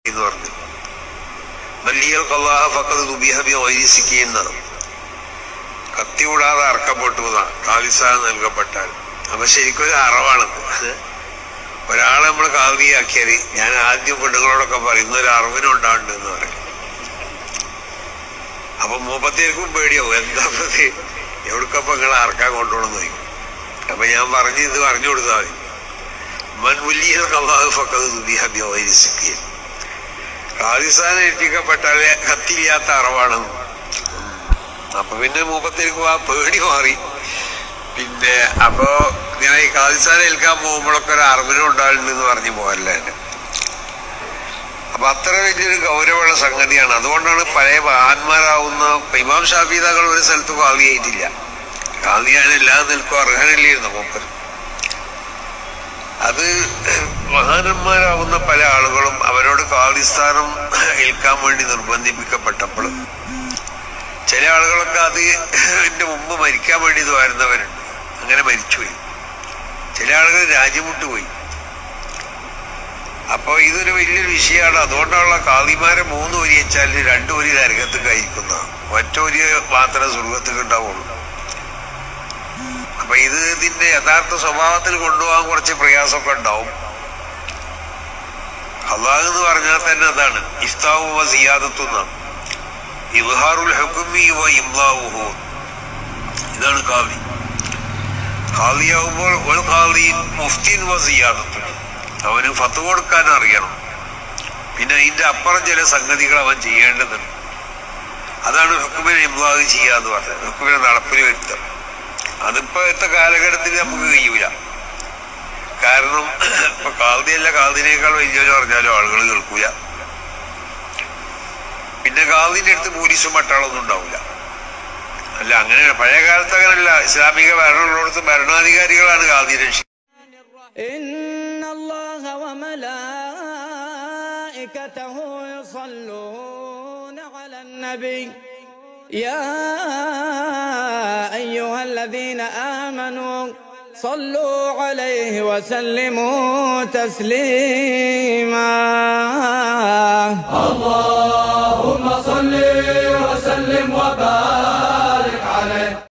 എന്ന് പറഞ്ഞു വലിയ കല്ലാഹ ഫക്കത് ദുബിഹബി വൈരിസിക്കുന്ന കത്തി കൂടാതെ അറക്കപ്പെട്ടു എന്നാണ് കാലിസാ നൽകപ്പെട്ടാൽ അപ്പൊ ശരിക്കും ഒരു അറവാണത് ഒരാളെ നമ്മൾ കാവ്യാക്കിയാൽ ഞാൻ ആദ്യം പെണ്ണുങ്ങളോടൊക്കെ പറയുന്ന ഒരു അറിവിനുണ്ടാണ്ട് എന്ന് പറയും അപ്പൊ മൂപ്പത്തേക്കും പേടിയാവും എന്താ പ്രതി എവിടക്കപ്പൊ നിങ്ങൾ അറക്കാൻ കൊണ്ടുപോകണം ചോദിക്കും അപ്പൊ ഞാൻ പറഞ്ഞു ഇത് പറഞ്ഞു കൊടുത്താൽ മതി മൻ വലിയ കള്ളാഹ് ഫക്കത് ദുബിഹബി വൈരിസിക്കുകയും ഖാദിസ്ഥാൻ ഏൽപ്പിക്കപ്പെട്ടാലേ കത്തില്ലാത്ത അറിവാണെന്ന് അപ്പൊ പിന്നെ മൂപ്പത്തേക്ക് ആ പേടി മാറി പിന്നെ അപ്പോ ഇങ്ങനെ ഈ ഖാദിസ്ഥാൻ ഏൽക്കാൻ പോകുമ്പോഴൊക്കെ ഒരു അറിവിനും ഉണ്ടാവുന്നുണ്ടെന്ന് പറഞ്ഞു പോകല്ലേ അപ്പൊ അത്ര വലിയൊരു ഗൗരവമുള്ള സംഗതിയാണ് അതുകൊണ്ടാണ് പഴയ മഹാന്മാരാവുന്ന ഇമാം ഷാഫീദകൾ ഒരു സ്ഥലത്ത് കാവിയായിട്ടില്ല കാവിയാണ് എല്ലാം നിൽക്കും അർഹനല്ലായിരുന്നു മൂപ്പർ അത് മഹാനന്മാരാവുന്ന പല ആളുകളും അവരോട് കാലിസ്ഥാനം ഏൽക്കാൻ വേണ്ടി നിർബന്ധിപ്പിക്കപ്പെട്ടപ്പോൾ ചില ആളുകളൊക്കെ അത് എന്റെ മുമ്പ് മരിക്കാൻ വേണ്ടി ഇത് വരുന്നവരുണ്ട് അങ്ങനെ മരിച്ചുപോയി ചില ആളുകൾ രാജ്യം വിട്ടുപോയി അപ്പൊ ഇതൊരു വലിയൊരു വിഷയമാണ് അതുകൊണ്ടുള്ള കാളിമാരെ മൂന്ന് വരി വെച്ചാൽ രണ്ടു വരി നരകത്ത് കഴിക്കുന്ന ഒറ്റൊരി മാത്രമേ സ്വർഗത്തിൽ ഉണ്ടാവുള്ളൂ അപ്പൊ ഇത് ഇതിന്റെ യഥാർത്ഥ സ്വഭാവത്തിൽ കൊണ്ടുപോകാൻ കുറച്ച് പ്രയാസമൊക്കെ ഉണ്ടാവും അള്ളാഹ് എന്ന് പറഞ്ഞാൽ തന്നെ അതാണ് ഇഫ്താവു വ സിയാദത്തുന്നാണ് ഇവഹാറുൽ ഹുക്കുമി വ ഇംലാവുഹു ഇതാണ് കാവി കാവിയാവുമ്പോൾ ഒരു കാവി മുഫ്തിൻ വ സിയാദത്തുൻ അവന് ഫത്ത് കൊടുക്കാൻ അറിയണം പിന്നെ അതിന്റെ അപ്പുറം ചില സംഗതികൾ അവൻ ചെയ്യേണ്ടതുണ്ട് അതാണ് ഹുക്കുമിനെ ഇംലാവ് ചെയ്യാന്ന് പറഞ്ഞത് ഹുക്കുമിനെ നടപ്പിൽ വരുത്തം അതിപ്പോഴത്തെ കാലഘട്ടത്തിൽ നമുക്ക് കഴിയൂല കാരണം ഇപ്പൊ കാതിയല്ല കാതിനേക്കാൾ വലിയൊരു പറഞ്ഞാലും ആളുകൾ കേൾക്കൂല പിന്നെ കാതിന്റെ അടുത്ത് പോലീസും പട്ടാളൊന്നും ഉണ്ടാവില്ല അല്ല അങ്ങനെയാണ് പഴയ കാലത്ത് അങ്ങനെയല്ല ഇസ്ലാമിക ഭരണമുള്ളിടത്ത് ഭരണാധികാരികളാണ് കാതി രക്ഷിക്കുന്നത് إن الله وملائكته يصلون على النبي يا أيها الذين آمنوا صلوا عليه وسلموا تسليما اللهم صل وسلم وبارك